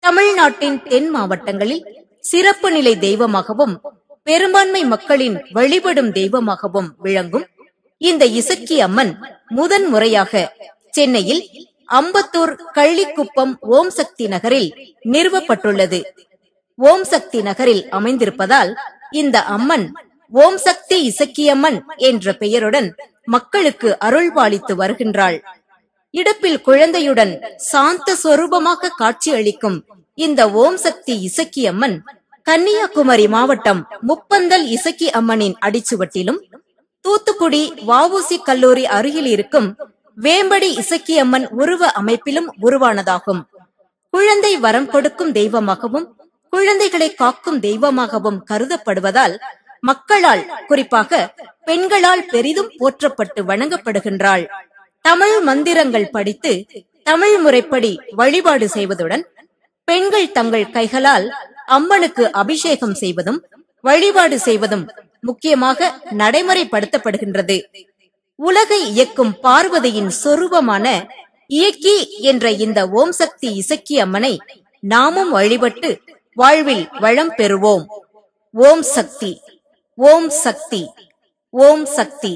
தமிழ்நாட்டின் தென் மாவட்டங்களில் சிறப்பு நிலை தெய்வமாகவும் பெரும்பான்மை மக்களின் வழிபடும் தெய்வமாகவும் விளங்கும் இந்த இசக்கி அம்மன் முதன் முறையாக சென்னையில் அம்பத்தூர் கள்ளிக்குப்பம் ஓம் சக்தி நகரில் நிறுவப்பட்டுள்ளது ஓம் சக்தி நகரில் அமைந்திருப்பதால் இந்த அம்மன் ஓம் சக்தி இசக்கியம்மன் என்ற பெயருடன் மக்களுக்கு அருள்பாலித்து வருகின்றாள் இடுப்பில் குழந்தையுடன் சாந்த சொரூபமாக காட்சியளிக்கும் இந்த ஓம் சக்தி இசக்கி அம்மன் கன்னியாகுமரி மாவட்டம் முப்பந்தல் இசக்கி அம்மனின் அடிச்சுவட்டிலும் தூத்துக்குடி வஉசி கல்லூரி அருகில் இருக்கும் வேம்படி இசக்கி அம்மன் உருவ அமைப்பிலும் உருவானதாகும் குழந்தை வரம் கொடுக்கும் தெய்வமாகவும் குழந்தைகளை காக்கும் தெய்வமாகவும் கருதப்படுவதால் மக்களால் குறிப்பாக பெண்களால் பெரிதும் போற்றப்பட்டு வணங்கப்படுகின்றாள் தமிழ் மந்திரங்கள் படித்து தமிழ் முறைப்படி வழிபாடு செய்வதுடன் பெண்கள் தங்கள் கைகளால் அம்மனுக்கு அபிஷேகம் செய்வதும் வழிபாடு செய்வதும் முக்கியமாக நடைமுறைப்படுத்தப்படுகின்றது உலகை இயக்கும் பார்வதியின் சொரூபமான இயக்கி என்ற இந்த ஓம் சக்தி இசக்கி அம்மனை நாமும் வழிபட்டு வாழ்வில் வளம் பெறுவோம் ஓம் சக்தி ஓம் சக்தி ஓம் சக்தி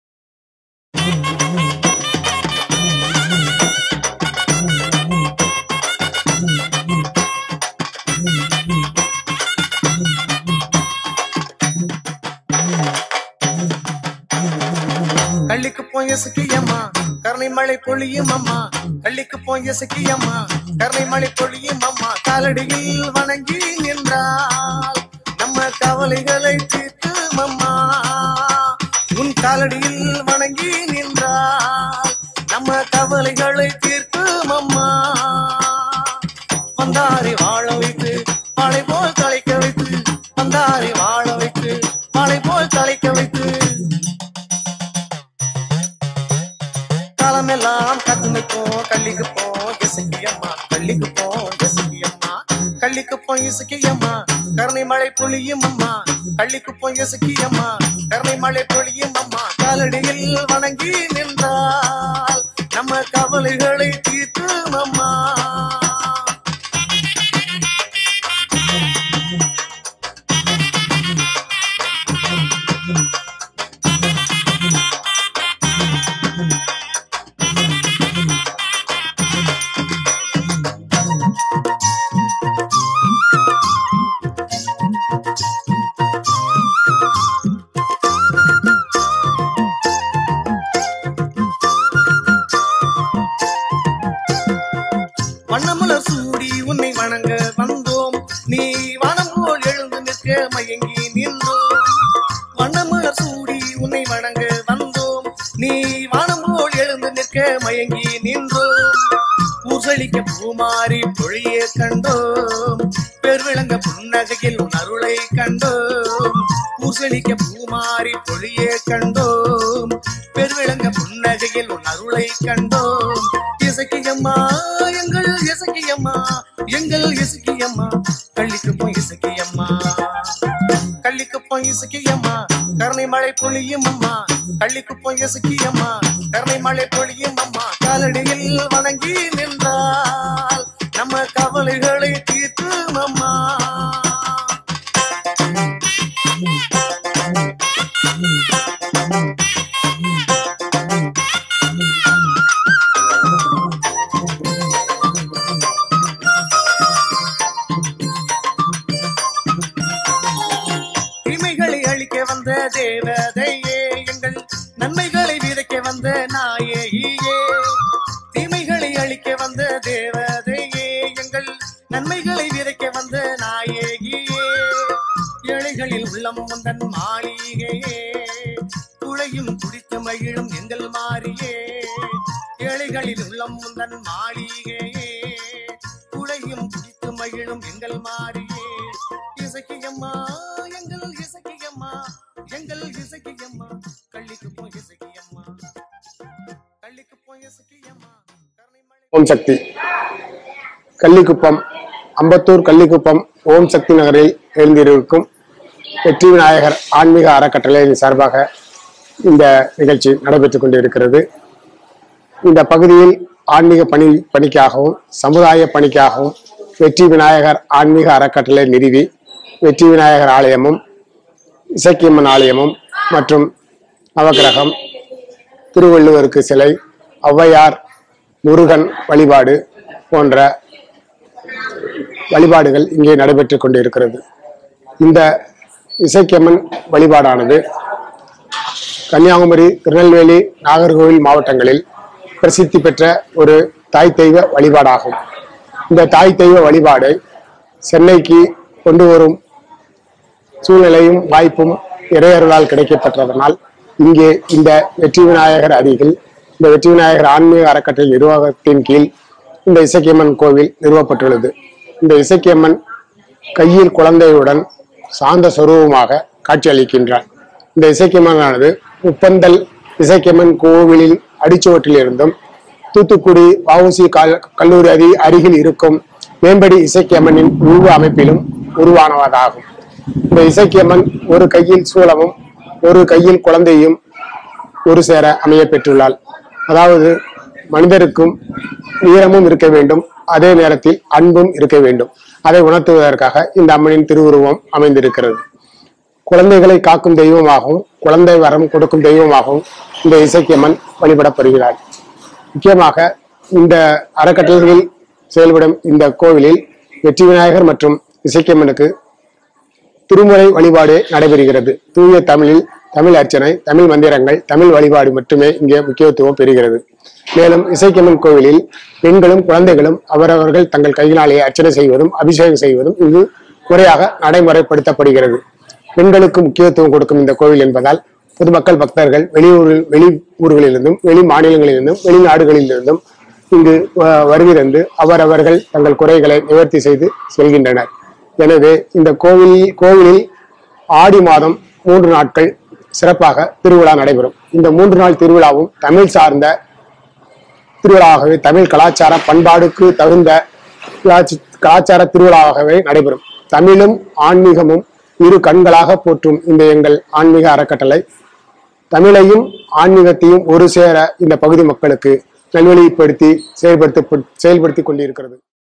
கள்ளிக்கு போய் சிக்கியம்மா கருணை மழை பொழியும் அம்மா கள்ளிக்கு போய் சிக்கியம்மா கருணை மழை பொழியும் அம்மா காலடியில் வணங்கி நின்றால் நம்ம கவலைகளை தீர்த்து அம்மா உன் காலடியில் வணங்கி நின்றால் நம்ம கவலைகளை தீர்த்து அம்மா வந்தாரை வாழ வைத்து மழை போல் தலைக்க வைத்து வந்தாரை வாழ வைத்து மழை போல் தலைக்க வைத்து காலமெல்லாம் கத்து நிற்போம் கள்ளிக்கு போம் இசக்கியம்மா கள்ளிக்கு போம் இசக்கியம்மா கள்ளிக்கு போய் இசக்கியம்மா கருணை மழை பொழியும் அம்மா கள்ளிக்கு போய் இசக்கியம்மா கருணை மழை பொழியும் அம்மா காலடியில் வணங்கி நின்றால் நம்ம கவலைகளை தீர்த்து அம்மா வண்ணமலர் சூடி உன்னை வணங்க வந்தோம் நீ வானம் போல் எழுந்து நிற்க மயங்கி நின்றோம் வண்ணமலர் சூடி உன்னை வணங்க வந்தோம் நீ வானம் போல் எழுந்து நிற்க மயங்கி நின்றோம் ஊசலிக்க பூமாரி பொழிய கண்டோம் பெருவிளங்க புன்னகையில் உன் அருளை கண்டோம் ஊசலிக்க பூமாரி பொழிய கண்டோம் பெருவிளங்க புன்னகையில் உன் அருளை கண்டோம் இசக்கியம்மா எங்கள் இசக்கியம்மா எங்கள் இசக்கியம்மா கள்ளிக்கு போய் இசக்கியம்மா கள்ளிக்கு போய் இசக்கியம்மா கருணை மழை பொழியும் அம்மா கள்ளிக்கு போய் இசக்கியம்மா கருணை மழை பொழியும் அம்மா காலடியில் வணங்கி நின்றால் நம்ம கவலைகளை தீர்த்து அம்மா தீமைகளை அழிக்க வந்த தேவதையே எங்கள் நன்மைகளை விதைக்க வந்த நாயகியே தீமைகளை அழிக்க வந்த தேவதையே எங்கள் நன்மைகளை விதைக்க வந்த நாயகியே ஏழைகளில் உள்ளம் வந்தன் மாளிகையே குழையும் குடித்து மகிழும் எங்கள் மாறியே ஏழைகளில் உள்ளம் முந்தன் மாளிகையே குழையும் குடித்து மகிழும் எங்கள் மாறியே இசக்கியம்மா எங்கள் இசக்கியம்மா எங்கள் இசக்கியம்மா கள்ளிக்கு போய் இசக்கியம்மா கள்ளிக்கு போய் இசக்கியம்மா கருணை மழை ஓம் சக்தி கள்ளிக்குப்பம் அம்பத்தூர் கள்ளிக்குப்பம் ஓம் சக்தி நகரில் எழுந்திருக்கும் வெற்றி விநாயகர் ஆன்மீக அறக்கட்டளையின் சார்பாக இந்த நிகழ்ச்சி நடைபெற்றுக் கொண்டிருக்கிறது இந்த பகுதியில் ஆன்மீக பணி பணிக்காகவும் சமுதாய பணிக்காகவும் வெற்றி விநாயகர் ஆன்மீக அறக்கட்டளை நிறுவி வெற்றி விநாயகர் ஆலயமும் இசக்கியம்மன் ஆலயமும் மற்றும் நவக்கிரகம் திருவள்ளுவருக்கு சிலை ஔவையார் முருகன் வழிபாடு போன்ற வழிபாடுகள் இங்கே நடைபெற்றுக் கொண்டிருக்கிறது இந்த இசைக்கியம்மன் வழிபாடானது கன்னியாகுமரி திருநெல்வேலி நாகர்கோவில் மாவட்டங்களில் பிரசித்தி பெற்ற ஒரு தாய் தெய்வ வழிபாடாகும் இந்த தாய் தெய்வ வழிபாடு சென்னைக்கு கொண்டு வரும் சூழ்நிலையும் வாய்ப்பும் இறையருளால் கிடைக்கப்பட்டதனால் இங்கே இந்த வெற்றி விநாயகர் அருகில் இந்த வெற்றி விநாயகர் ஆன்மீக அறக்கட்டளை நிர்வாகத்தின் கீழ் இந்த இசக்கியம்மன் கோவில் நிறுவப்பட்டுள்ளது இந்த இசக்கியம்மன் கையில் குழந்தையுடன் சாந்த சொரூபமாக காட்சியளிக்கின்றார் இந்த இசைக்கியம்மனானது முப்பந்தல் இசைக்கியம்மன் கோவிலின் அடிச்சுவற்றிலிருந்தும் தூத்துக்குடி வஉசி கல்- கல்லூரி அதி அருகில் இருக்கும் மேம்படி இசைக்கியம்மனின் உருவ அமைப்பிலும் உருவானவதாகும் இந்த இசைக்கியம்மன் ஒரு கையில் சூலமும் ஒரு கையில் குழந்தையும் ஒரு சேர அமைய பெற்றுள்ளாள் அதாவது மனிதருக்கும் வீரமும் இருக்க வேண்டும் அதே நேரத்தில் அன்பும் இருக்க வேண்டும் அதை உணர்த்துவதற்காக இந்த அம்மனின் திருவுருவம் அமைந்திருக்கிறது குழந்தைகளை காக்கும் தெய்வமாகவும் குழந்தை வரம் கொடுக்கும் தெய்வமாகவும் இந்த இசைக்கியம்மன் வழிபடப்படுகிறார் முக்கியமாக இந்த அறக்கட்டளைகளில் செயல்படும் இந்த கோவிலில் வெற்றி விநாயகர் மற்றும் இசைக்கியம்மனுக்கு திருமுறை வழிபாடு நடைபெறுகிறது தூய தமிழில் தமிழ் அர்ச்சனை தமிழ் மந்திரங்கள் தமிழ் வழிபாடு மட்டுமே இங்கே முக்கியத்துவம் பெறுகிறது மேலும் இசைக்கியம்மன் கோவிலில் பெண்களும் குழந்தைகளும் அவரவர்கள் தங்கள் கையினாலேயே அர்ச்சனை செய்வதும் அபிஷேகம் செய்வதும் இது முறையாக நடைமுறைப்படுத்தப்படுகிறது பெண்களுக்கு முக்கியத்துவம் கொடுக்கும் இந்த கோவில் என்பதால் பொதுமக்கள் பக்தர்கள் வெளியூரில் வெளி ஊர்களிலிருந்தும் வெளி மாநிலங்களிலிருந்தும் வெளிநாடுகளிலிருந்தும் இங்கு வ- வருகை தந்து அவரவர்கள் தங்கள் குறைகளை நிவர்த்தி செய்து செல்கின்றனர் எனவே இந்த கோவில் கோவிலில் ஆடி மாதம் மூன்று நாட்கள் சிறப்பாக திருவிழா நடைபெறும் இந்த மூன்று நாள் திருவிழாவும் தமிழ் சார்ந்த திருவிழாவாகவே தமிழ் கலாச்சார பண்பாடுக்கு தகுந்த கலாச்சி- கலாச்சார திருவிழாவாகவே நடைபெறும் தமிழும் ஆன்மீகமும் இரு கண்களாக போற்றும் இந்த எங்கள் ஆன்மீக அறக்கட்டளை தமிழையும் ஆன்மீகத்தையும் ஒரு சேர இந்த பகுதி மக்களுக்கு நல்வழிப்படுத்தி செயல்படுத்த செயல்படுத்தி கொண்டிருக்கிறது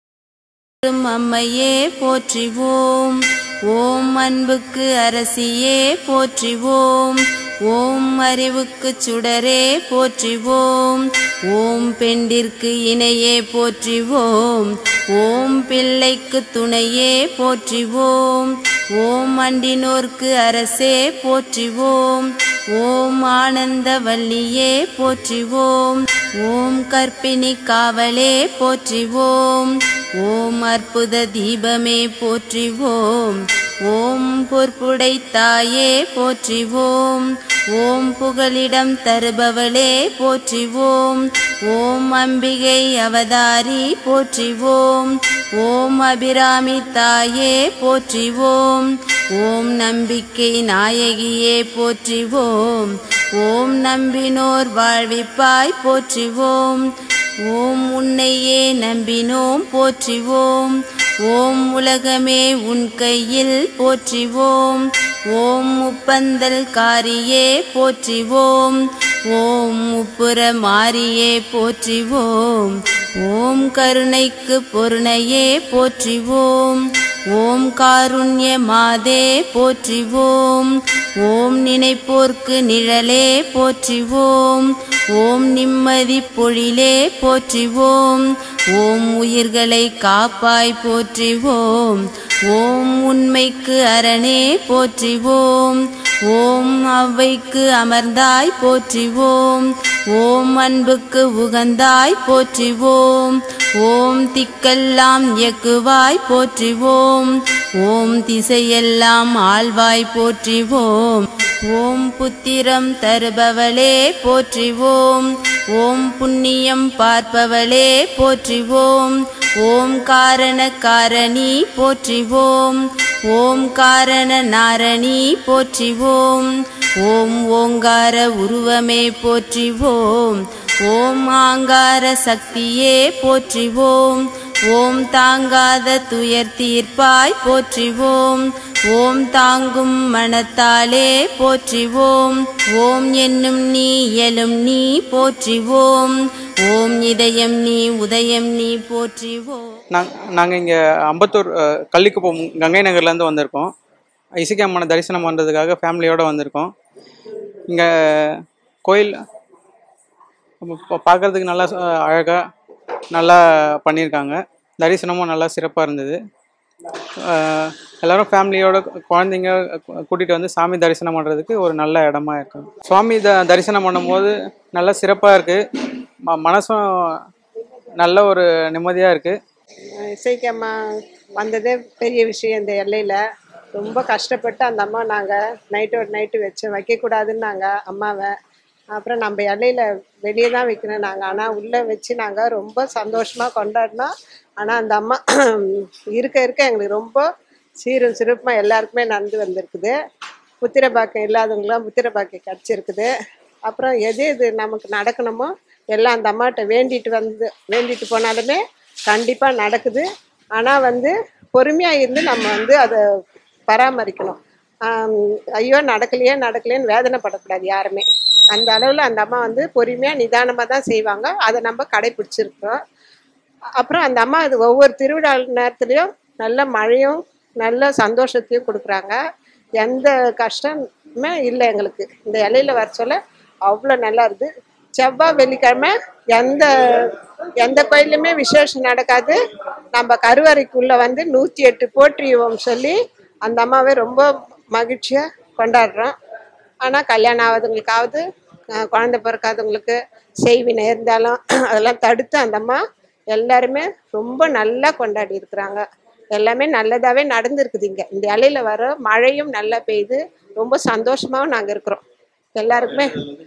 பெரும் அம்மையே போற்றிவோம் ஓம் அன்புக்கு அரசியே போற்றிவோம் ஓம் அறிவுக்கு சுடரே போற்றிவோம் ஓம் பெண்டிற்கு இணையே போற்றிவோம் ஓம் பிள்ளைக்கு துணையே போற்றிவோம் ஓம் அண்டினோர்க்கு அரசே போற்றிவோம் ஓம் ஆனந்த வல்லியே போற்றிவோம் ஓம் கற்பிணி காவலே போற்றிவோம் ஓம் அற்புத தீபமே போற்றிவோம் ஓம் பொற்புடை தாயே போற்றிவோம் ஓம் புகலிடம் தருபவளே போற்றிவோம் ஓம் அம்பிகை அவதாரி போற்றிவோம் ஓம் அபிராமி தாயே போற்றிவோம் ஓம் நம்பிக்கை நாயகியே போற்றிவோம் ஓம் நம்பினோர் வாழ்விப்பாய் போற்றிவோம் ஓம் உன்னையே நம்பினோம் போற்றிவோம் ஓம் உலகமே உன் கையில் போற்றிவோம் ஓம் முப்பந்தல் காரியே போற்றிவோம் ஓம் முப்புற மாரியே போற்றிவோம் ஓம் கருணைக்கு பொருணையே போற்றிவோம் ஓம் காருண்ய மாதே போற்றிவோம் ஓம் நினைப்போர்க்கு நிழலே போற்றிவோம் ஓம் நிம்மதி பொழிலே போற்றிவோம் ஓம் உயிர்களை காப்பாய் போற்றிவோம் ஓம் உண்மைக்கு அரணே போற்றிவோம் ஓம் அவ்வைக்கு அமர்ந்தாய் போற்றிவோம் ஓம் அன்புக்கு உகந்தாய் போற்றிவோம் ஓம் திக்கெல்லாம் இயக்குவாய் போற்றிவோம் ஓம் திசையெல்லாம் ஆழ்வாய் போற்றிவோம் ஓம் புத்திரம் தருபவளே போற்றிவோம் ஓம் புண்ணியம் பார்ப்பவளே போற்றிவோம் ஓம் காரண காரணி போற்றிவோம் ஓம் காரண நாரணி போற்றிவோம் ஓம் ஓங்கார உருவமே போற்றிவோம் ஓம் ஆங்கார சக்தியே போற்றிவோம் ஓம் தாங்காத துயர் தீர்ப்பாய் போற்றிவோம் ஓம் தாங்கும் மனத்தாலே போற்றிவோம் ஓம் என்னும் நீ இயலும் நீ போற்றிவோம் ஓம் இதயம் நீ உதயம் நீ போற்றிவோம் நாங் நாங்கள் இங்கே அம்பத்தூர் அஹ், கள்ளிக்குப்பம் கங்கை நகர்லேருந்து வந்திருக்கோம் இசைக்கு அம்மனை தரிசனம் பண்ணுறதுக்காக ஃபேமிலியோடு வந்திருக்கோம் இங்கே கோயில் பார்க்குறதுக்கு நல்லா அழகாக நல்லா பண்ணியிருக்காங்க தரிசனமும் நல்லா சிறப்பாக இருந்தது அஹ், எல்லாரும் ஃபேமிலியோட குழந்தைங்க கூட்டிகிட்டு வந்து சாமி தரிசனம் பண்ணுறதுக்கு ஒரு நல்ல இடமா இருக்கு சுவாமி த தரிசனம் பண்ணும்போது நல்லா சிறப்பாக இருக்குது ம மனசும் நல்ல ஒரு நிம்மதியாக இருக்குது இசைக்கு அம்மா வந்ததே பெரிய விஷயம் இந்த எல்லையில் ரொம்ப கஷ்டப்பட்டு அந்த அம்மா நாங்கள் நைட்டோட நைட்டு வச்சு வைக்கக்கூடாதுன்னு நாங்கள் அம்மாவை அப்புறம் நம்ம எல்லையில் வெளியே தான் வைக்கணும் நாங்கள் ஆனால் உள்ளே வச்சு நாங்கள் ரொம்ப சந்தோஷமாக கொண்டாடினோம் ஆனால் அந்த அம்மா இருக்க இருக்க எங்களுக்கு ரொம்ப சீரும் சிறப்புமாக எல்லாருக்குமே நடந்து வந்திருக்குது புத்திர பாக்கியம் இல்லாதவங்களாம் புத்திர பாக்கியம் கிடச்சிருக்குது அப்புறம் எது எது நமக்கு நடக்கணுமோ எல்லாம் அந்த அம்மாட்ட வேண்டிட்டு வந்து வேண்டிட்டு போனாலுமே கண்டிப்பாக நடக்குது ஆனால் வந்து பொறுமையாக இருந்து நம்ம வந்து அதை பராமரிக்கணும் ஆம், ஐயோ நடக்கலையே நடக்கலையேன்னு வேதனைப்படக்கூடாது யாருமே அந்த அளவில் அந்த அம்மா வந்து பொறுமையாக நிதானமாக தான் செய்வாங்க அதை நம்ம கடைப்பிடிச்சிருக்கிறோம் அப்புறம் அந்த அம்மா அது ஒவ்வொரு திருவிழா நேரத்துலையும் நல்ல மழையும் நல்ல சந்தோஷத்தையும் கொடுக்குறாங்க எந்த கஷ்டமே இல்லை எங்களுக்கு இந்த இலையில வர சொல்ல அவ்வளோ நல்லா இருக்குது செவ்வாய் வெள்ளிக்கிழமை எந்த எந்த கோயிலுமே விசேஷம் நடக்காது நம்ம கருவறைக்குள்ளே வந்து நூற்றி எட்டு போற்றியோம் சொல்லி அந்த அம்மாவை ரொம்ப மகிழ்ச்சியாக கொண்டாடுறோம் ஆனால் கல்யாணம் ஆகாதவங்களுக்காவது அஹ், குழந்தை பிறக்காதவங்களுக்கு செய்வினை இருந்தாலும் அதெல்லாம் தடுத்து அந்த அம்மா எல்லாருமே ரொம்ப நல்லா கொண்டாடி இருக்கிறாங்க எல்லாமே நல்லதாகவே நடந்திருக்குது இங்கே இந்த இலையில வர மழையும் நல்லா பெய்யுது ரொம்ப சந்தோஷமாகவும் நாங்கள் இருக்கிறோம் எல்லாருக்குமே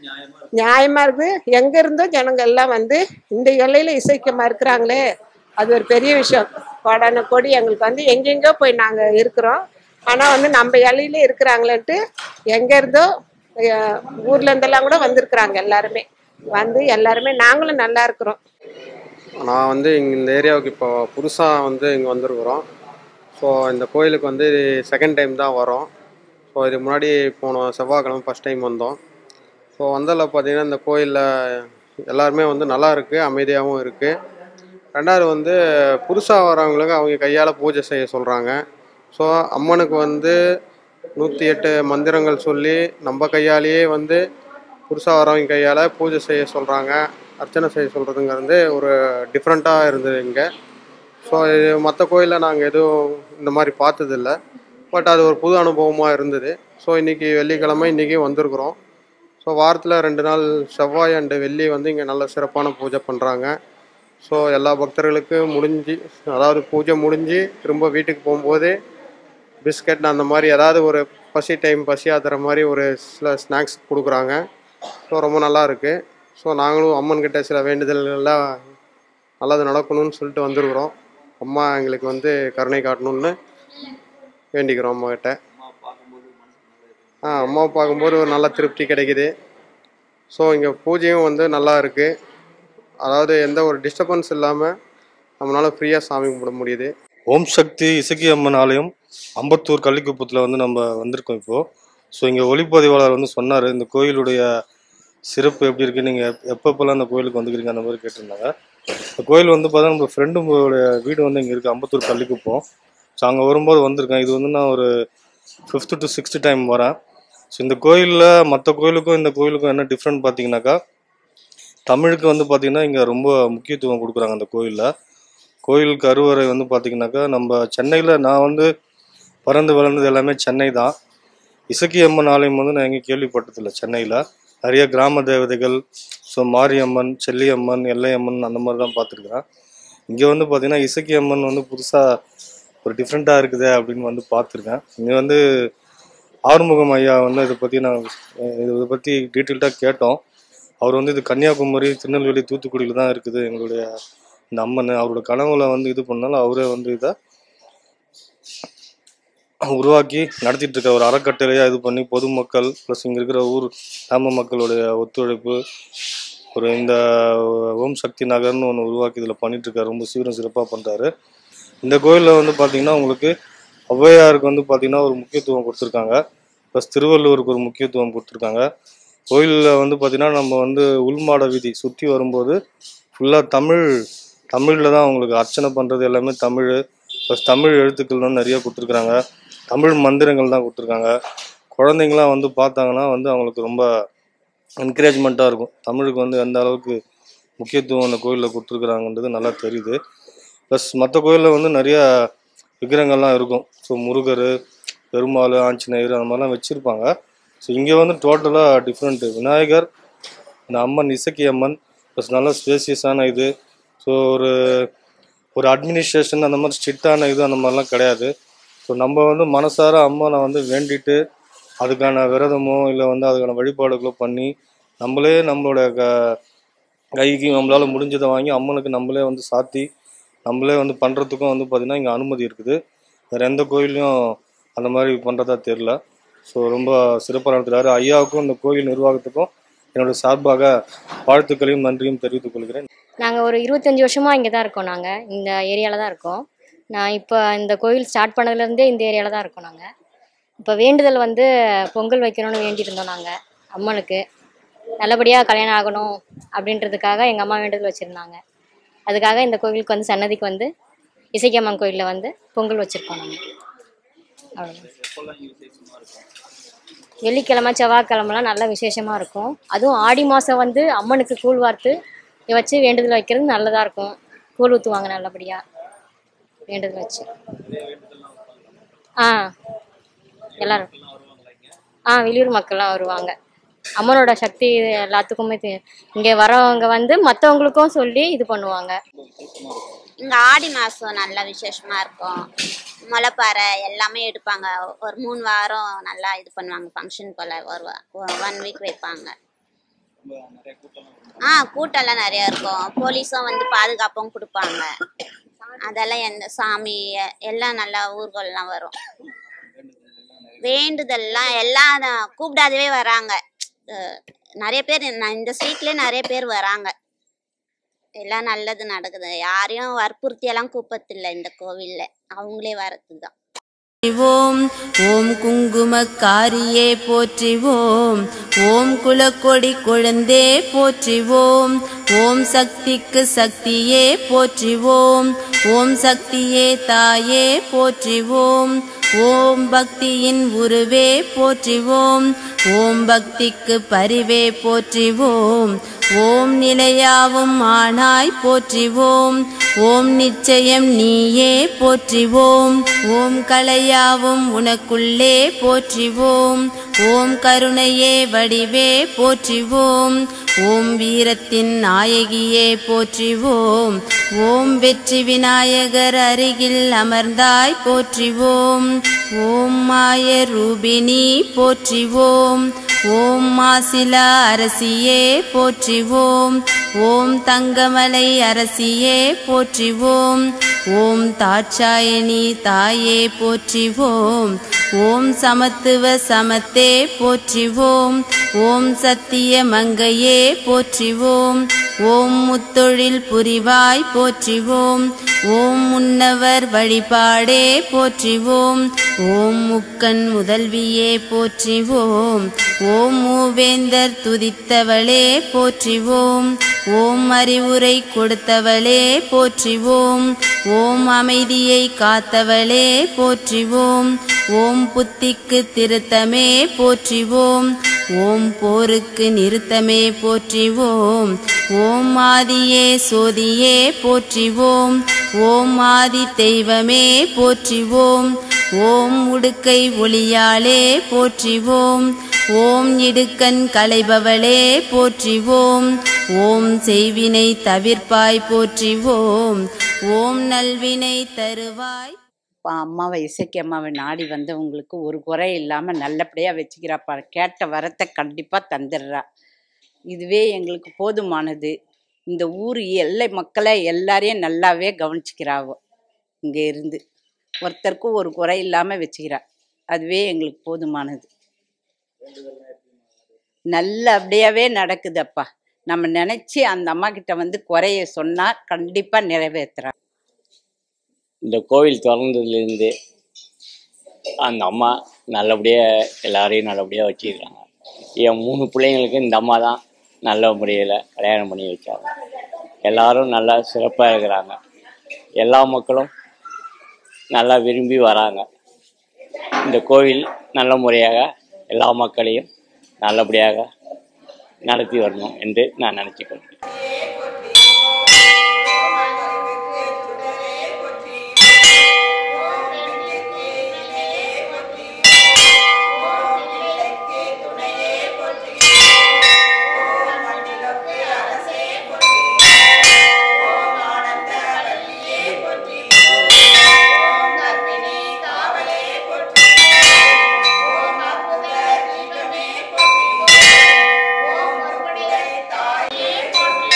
நியாயமா இருக்குது எங்க இருந்தோ ஜனங்க எல்லாம் வந்து இந்த எல்லையில இசைக்கமா இருக்கிறாங்களே அது ஒரு பெரிய விஷயம் கோடான கோடி எங்களுக்கு வந்து எங்கெங்கோ போய் நாங்க இருக்கிறோம் ஆனா வந்து நம்ம எல்லையில இருக்கிறாங்களேன்ட்டு எங்க இருந்தோ அஹ், ஊர்ல இருந்தெல்லாம் கூட வந்திருக்கிறாங்க எல்லாருமே வந்து எல்லாருமே நாங்களும் நல்லா இருக்கிறோம் நான் வந்து இங்கே இந்த ஏரியாவுக்கு இப்போ புதுசாக வந்து இங்கே வந்திருக்கிறோம் ஸோ இந்த கோயிலுக்கு வந்து செகண்ட் டைம் தான் வரோம் ஸோ இது முன்னாடி போன செவ்வாய்க்கிழமை ஃபஸ்ட் டைம் வந்தோம் ஸோ வந்ததில் பார்த்தீங்கன்னா இந்த கோயிலில் எல்லாருமே வந்து நல்லா இருக்குது அமைதியாகவும் இருக்குது ரெண்டாவது வந்து புதுசாக வரவங்களுக்கு அவங்க கையால் பூஜை செய்ய சொல்கிறாங்க ஸோ அம்மனுக்கு வந்து நூற்றி எட்டு மந்திரங்கள் சொல்லி நம்ம கையாலேயே வந்து புதுசாக வரவங்க கையால் பூஜை செய்ய சொல்கிறாங்க அர்ச்சனை செய்ய சொல்கிறதுங்கிறது ஒரு டிஃப்ரெண்ட்டாக இருந்தது இங்கே ஸோ இது மற்ற கோயிலில் நாங்கள் எதுவும் இந்த மாதிரி பார்த்ததில்ல பட் அது ஒரு புது அனுபவமாக இருந்தது ஸோ இன்றைக்கி வெள்ளிக்கிழமை இன்றைக்கி வந்திருக்கிறோம் ஸோ வாரத்தில் ரெண்டு நாள் செவ்வாய் அண்டு வெள்ளி வந்து இங்கே நல்ல சிறப்பான பூஜை பண்ணுறாங்க ஸோ எல்லா பக்தர்களுக்கும் முடிஞ்சு அதாவது பூஜை முடிஞ்சு திரும்ப வீட்டுக்கு போகும்போது பிஸ்கட் அந்த மாதிரி ஏதாவது ஒரு பசி டைம் பசி ஆத்துற மாதிரி ஒரு சில ஸ்நாக்ஸ் கொடுக்குறாங்க ஸோ ரொம்ப நல்லா இருக்குது ஸோ நாங்களும் அம்மன்கிட்ட சில வேண்டுதல்கள்லாம் நல்லது நடக்கணும்னு சொல்லிட்டு வந்திருக்கிறோம் அம்மா எங்களுக்கு வந்து கருணை காட்டணும்னு வேண்டிக்கிறோம் அம்மாக்கிட்ட ஆ அம்மாவை பார்க்கும்போது ஒரு நல்ல திருப்தி கிடைக்குது ஸோ இங்கே பூஜையும் வந்து நல்லா இருக்குது அதாவது எந்த ஒரு டிஸ்டர்பன்ஸ் இல்லாமல் நம்மளால் ஃப்ரீயாக சாமி கும்பிட முடியுது ஓம் சக்தி இசக்கி அம்மன் ஆலயம் அம்பத்தூர் கள்ளிக்குப்பத்தில் வந்து நம்ம வந்திருக்கோம் இப்போது ஸோ இங்கே ஒளிப்பதிவாளர் வந்து சொன்னார் இந்த கோயிலுடைய சிறப்பு எப்படி இருக்குது நீங்கள் எப்பப்பெல்லாம் அந்த கோயிலுக்கு வந்துக்கிறீங்க அந்த மாதிரி கேட்டிருந்தாங்க இந்த கோயில் வந்து பார்த்தா நம்ம ஃப்ரெண்டுடைய வீடு வந்து இங்கே இருக்குது அம்பத்தூர் கள்ளிக்குப்பம் ஸோ அங்கே வரும்போது வந்திருக்கேன் இது வந்து நான் ஒரு ஃபிஃப்த்து டு சிக்ஸ்த்து டைம் வரேன் ஸோ இந்த கோயிலில் மற்ற கோயிலுக்கும் இந்த கோயிலுக்கும் என்ன டிஃப்ரெண்ட் பார்த்தீங்கன்னாக்கா தமிழுக்கு வந்து பார்த்தீங்கன்னா இங்கே ரொம்ப முக்கியத்துவம் கொடுக்குறாங்க அந்த கோயிலில் கோயில் கருவறை வந்து பார்த்தீங்கன்னாக்கா நம்ம சென்னையில் நான் வந்து பிறந்து வளர்ந்தது எல்லாமே சென்னை தான் இசக்கி அம்மன் ஆலயம் வந்து நான் எங்கேயும் கேள்விப்பட்டதில்லை சென்னையில் நிறைய கிராம தேவதைகள் ஸோ மாரியம்மன் செல்லியம்மன் எல்லையம்மன் அந்த மாதிரி தான் பார்த்துருக்குறேன் இங்கே வந்து பார்த்தீங்கன்னா இசக்கி அம்மன் வந்து புதுசாக ஒரு டிஃப்ரெண்ட்டாக இருக்குதே அப்படின்னு வந்து பார்த்துருக்கேன் இங்கே வந்து ஆறுமுகம் ஐயா வந்து இதை பற்றி நான் இதை பற்றி டீட்டெயில்டாக கேட்டோம் அவர் வந்து இது கன்னியாகுமரி திருநெல்வேலி தூத்துக்குடியில் தான் இருக்குது எங்களுடைய இந்த அம்மன் அவரோட கனவுல வந்து இது பண்ணாலும் அவரே வந்து இதை உருவாக்கி நடத்திட்டு இருக்க ஒரு அறக்கட்டளையாக இது பண்ணி பொதுமக்கள் ப்ளஸ் இங்கே இருக்கிற ஊர் கிராம மக்களுடைய ஒத்துழைப்பு ஒரு இந்த ஓம் சக்தி நகர்னு ஒன்று உருவாக்கி இதில் பண்ணிட்டு இருக்காரு ரொம்ப சீக்கிரம் சிறப்பாக பண்ணுறாரு இந்த கோயிலில் வந்து பார்த்தீங்கன்னா உங்களுக்கு ஔவையாருக்கு வந்து பார்த்தீங்கன்னா ஒரு முக்கியத்துவம் கொடுத்துருக்காங்க ப்ளஸ் திருவள்ளுவருக்கு ஒரு முக்கியத்துவம் கொடுத்துருக்காங்க கோயிலில் வந்து பார்த்தீங்கன்னா நம்ம வந்து உள்மாட வீதி சுற்றி வரும்போது ஃபுல்லாக தமிழ் தமிழில் தான் அவங்களுக்கு அர்ச்சனை பண்ணுறது எல்லாமே தமிழ் ப்ளஸ் தமிழ் எழுத்துக்கள் வந்து நிறைய கொடுத்துருக்குறாங்க தமிழ் மந்திரங்கள் தான் கொடுத்துருக்காங்க குழந்தைங்களாம் வந்து பார்த்தாங்கன்னா வந்து அவங்களுக்கு ரொம்ப என்கரேஜ்மெண்ட்டாக இருக்கும் தமிழுக்கு வந்து எந்த அளவுக்கு முக்கியத்துவம் அந்த கோயிலில் கொடுத்துருக்குறாங்கன்றது நல்லா தெரியுது ப்ளஸ் மற்ற கோயிலில் வந்து நிறைய விக்கிரகங்கள்லாம் இருக்கும் ஸோ முருகர் பெருமாள் ஆஞ்சநேயர் அந்த மாதிரிலாம் வச்சுருப்பாங்க ஸோ இங்கே வந்து டோட்டலாக டிஃப்ரெண்ட்டு விநாயகர் இந்த அம்மன் இசக்கி அம்மன் ப்ளஸ் நல்ல ஸ்பேசியஸான இது ஸோ ஒரு ஒரு அட்மினிஸ்ட்ரேஷன் அந்த மாதிரி ஸ்ட்ரிக்டான இது அந்த மாதிரிலாம் கிடையாது ஸோ நம்ம வந்து மனசார அம்மனை வந்து வேண்டிட்டு அதுக்கான விரதமோ இல்லை வந்து அதுக்கான வழிபாடுகளோ பண்ணி நம்மளே நம்மளோட க கைக்கு நம்மளால் முடிஞ்சதை வாங்கி அம்மனுக்கு நம்மளே வந்து சாத்தி நம்மளே வந்து பண்ணுறதுக்கும் வந்து பார்த்திங்கன்னா இங்கே அனுமதி இருக்குது வேறு எந்த கோயிலையும் அந்த மாதிரி பண்ணுறதா தெரில ஸோ ரொம்ப சிறப்பாக நடத்துகிறாரு ஐயாவுக்கும் இந்த கோயில் நிர்வாகத்துக்கும் என்னோட சார்பாக வாழ்த்துக்களையும் நன்றியும் தெரிவித்துக் கொள்கிறேன் நாங்கள் ஒரு இருபத்தஞ்சி வருஷமாக இங்கே தான் இருக்கோம் நாங்கள் இந்த ஏரியாவில் தான் இருக்கோம் நான் இப்போ இந்த கோயில் ஸ்டார்ட் பண்ணதுலேருந்தே இந்த ஏரியாவில் தான் இருக்கோம் நாங்கள் இப்போ வேண்டுதல் வந்து பொங்கல் வைக்கணும்னு வேண்டியிருந்தோம் நாங்கள் அம்மனுக்கு நல்லபடியாக கல்யாணம் ஆகணும் அப்படின்றதுக்காக எங்கள் அம்மா வேண்டுதல் வச்சுருந்தாங்க அதுக்காக இந்த கோவிலுக்கு வந்து சன்னதிக்கு வந்து இசைக்கம்மன் கோயிலில் வந்து பொங்கல் வச்சுருக்கோம் நாங்கள் அவ்வளோதான் வெள்ளிக்கிழமை செவ்வாய்க்கிழமெல்லாம் நல்ல விசேஷமாக இருக்கும் அதுவும் ஆடி மாதம் வந்து அம்மனுக்கு கூழ் வார்த்து இதை வச்சு வேண்டுதல் வைக்கிறது நல்லதாக இருக்கும் கூழ் ஊற்றுவாங்க நல்லபடியாக வேண்டுதல் வச்சு ஆ எல்லாரும் ஆ வெளியூர் மக்கள்லாம் வருவாங்க அம்மனோட சக்தி எல்லாத்துக்குமே தெ இங்கே வரவங்க வந்து மற்றவங்களுக்கும் சொல்லி இது பண்ணுவாங்க இங்கே ஆடி மாதம் நல்லா விசேஷமாக இருக்கும் முளைப்பாறை எல்லாமே எடுப்பாங்க ஒரு மூணு வாரம் நல்லா இது பண்ணுவாங்க ஃபங்க்ஷன் போல் ஒரு ஒன் வீக் வைப்பாங்க ஆ கூட்டம்லாம் நிறையா இருக்கும் போலீஸும் வந்து பாதுகாப்பும் கொடுப்பாங்க அதெல்லாம் எந்த சாமி எ- எல்லாம் நல்லா ஊர்கள்லாம் வரும் வேண்டுதல்லாம் எல்லாம் தான் கூப்பிடாதவே வராங்க அஹ் நிறைய பேர் நான் இந்த ஸ்ட்ரீட்லேயே நிறைய பேர் வராங்க எல்லாம் நல்லது நடக்குது யாரையும் வற்புறுத்தியெல்லாம் கூப்பத்தில்லை இந்த கோவில்ல அவங்களே வரது தான் போற்றிவோம் ஓம் குங்குமக்காரியே போற்றிவோம் ஓம் குலக்கொடி குழந்தே போற்றிவோம் ஓம் சக்திக்கு சக்தியே போற்றிவோம் ஓம் சக்தியே தாயே போற்றிவோம் ஓம் பக்தியின் உருவே போற்றிவோம் ஓம் பக்திக்கு பரிவே போற்றிவோம் ஓம் நிலையாவும் ஆனாய் போற்றிவோம் ஓம் நிச்சயம் நீயே போற்றிவோம் ஓம் கலையாவும் உனக்குள்ளே போற்றிவோம் ஓம் கருணையே வடிவே போற்றிவோம் ஓம் வீரத்தின் நாயகியே போற்றிவோம் ஓம் வெற்றி விநாயகர் அருகில் அமர்ந்தாய் போற்றிவோம் ஓம் மாய ரூபினி போற்றிவோம் ஓம் மாசிலா அரசியே போற்றிவோம் ஓம் தங்கமலை அரசியே போற்றிவோம் ஓம் தாட்சாயணி தாயே போற்றிவோம் ஓம் சமத்துவ சமத்தே போற்றிவோம் ஓம் சத்திய மங்கையே போற்றிவோம் ஓம் முத்தொழில் புரிவாய் போற்றிவோம் ஓம் முன்னவர் வழிபாடே போற்றிவோம் ஓம் முக்கண் முதல்வியே போற்றிவோம் ஓம் மூவேந்தர் துதித்தவளே போற்றிவோம் ஓம் அறிவுரை கொடுத்தவளே போற்றிவோம் ஓம் அமைதியை காத்தவளே போற்றிவோம் ஓம் புத்திக்கு திருத்தமே போற்றிவோம் ஓம் போருக்கு நிறுத்தமே போற்றிவோம் ஓம் ஆதியே சோதியே போற்றிவோம் ஓம் ஆதி தெய்வமே போற்றிவோம் ஓம் உடுக்கை ஒளியாலே போற்றிவோம் ஓம் இடுக்கண் களைபவளே போற்றிவோம் ஓம் செய்வினை தவிர்ப்பாய் போற்றிவோம் ஓம் நல்வினை தருவாய் அப்பா அம்மாவை இசைக்கு அம்மாவை நாடி வந்தவங்களுக்கு ஒரு குறை இல்லாமல் நல்லபடியாக வச்சுக்கிறாப்பா கேட்ட வரத்தை கண்டிப்பாக தந்துடுறா இதுவே எங்களுக்கு போதுமானது இந்த ஊர் எல்லை மக்களை எல்லாரையும் நல்லாவே கவனிச்சுக்கிறாவோ இங்கே இருந்து ஒருத்தருக்கும் ஒரு குறை இல்லாமல் வச்சுக்கிறா அதுவே எங்களுக்கு போதுமானது நல்லபடியாகவே நடக்குது அப்பா நம்ம நினச்சி அந்த அம்மா கிட்ட வந்து குறைய சொன்னால் கண்டிப்பாக நிறைவேற்றுறா இந்த கோவில் திறந்ததுலேருந்து அந்த அம்மா நல்லபடியாக எல்லாரையும் நல்லபடியாக வச்சுருக்காங்க என் மூணு பிள்ளைங்களுக்கு இந்த அம்மா தான் நல்ல முறையில் கல்யாணம் பண்ணி வச்சாங்க எல்லாரும் நல்லா சிறப்பாக இருக்கிறாங்க எல்லா மக்களும் நல்லா விரும்பி வராங்க இந்த கோவில் நல்ல முறையாக எல்லா மக்களையும் நல்லபடியாக நடத்தி வரணும் என்று நான் நினச்சிக்கிறேன் தாயே போற்றி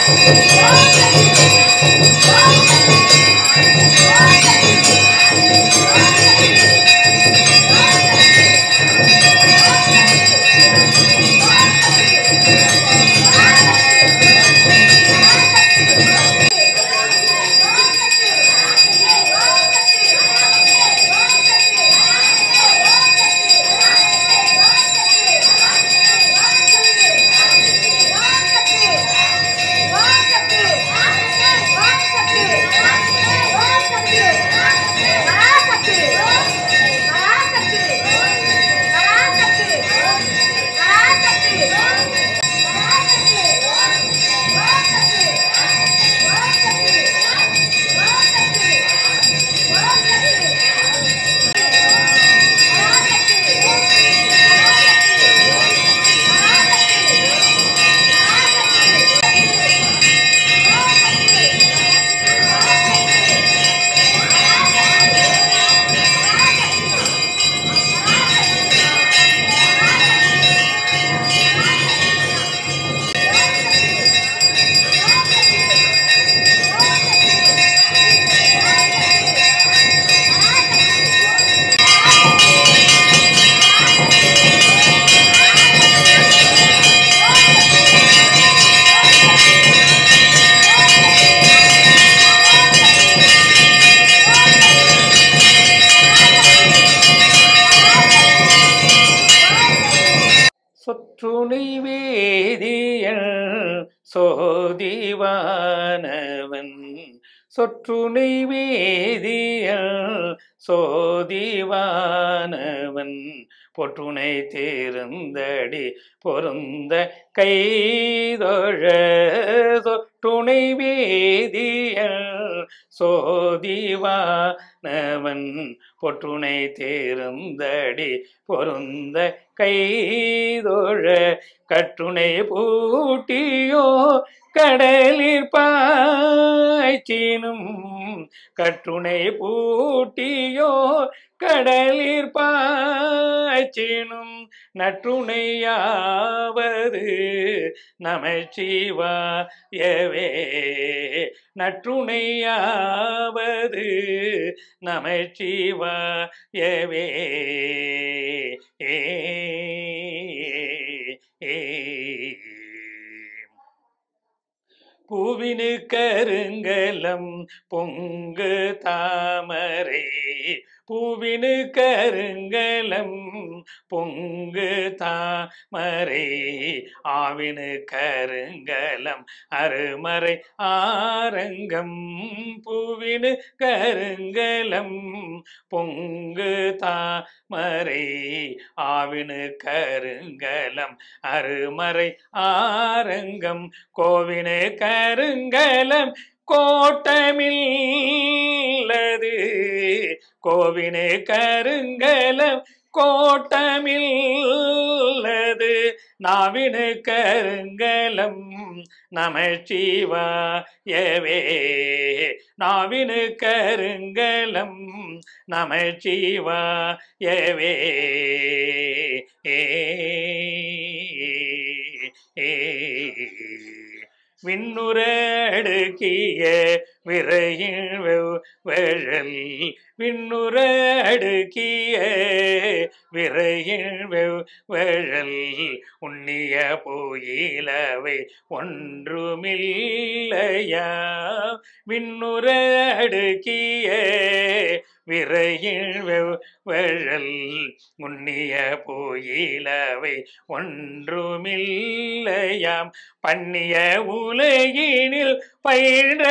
சொற்றுணை வேதியல் சோதிவானவன் சொற்றுணை வேதியல் சோதிவானவன் பொற்றுணை தேர்ந்தடி பொருந்த கைதொழ சொற்றுணை வேதியல் சோதிவானவன் பொற்றுணை தேர்ந்தடி பொருந்த கைதொழ கற்றுணை பூட்டியோ கடலில் பாய்ச்சினும் கற்றுணை பூட்டியோ கடலில் பாய்ச்சினும் நற்றுணையாவது நமச்சிவாயவே நற்றுணையாவது நமச்சிவாயவே ஏ ஏ பூவினு கருங்கலம் பொங்கு தாமரை பூவினு கருங்கலம் பொங்கு தாமரை ஆவினு கருங்கலம் அருமறை ஆரங்கம் பூவினு கருங்கலம் பொங்கு தாமரை ஆவினு கருங்கலம் அருமறை ஆரங்கம் கோவினு கருங்கலம் கோட்டமில்லது கோவினே கருங்கலம் கோட்டமில்லது நாவினு கருங்கலம் நமச்சிவாயவே நாவினு கருங்கலம் நமச்சிவாயவே ஏ ஏ விண்ணுர அடுக்கிய விரையில் வெழல் விண்ணுர அடுக்கிய விரையில் வெழல் உண்ணிய போயிலவை ஒன்றுமில்லையா விண்ணுர அடுக்கிய விரையில் வெழல் உண்ணிய போயிலவை ஒன்றுமில்லையாம் பண்ணிய உலகினில் பயின்ற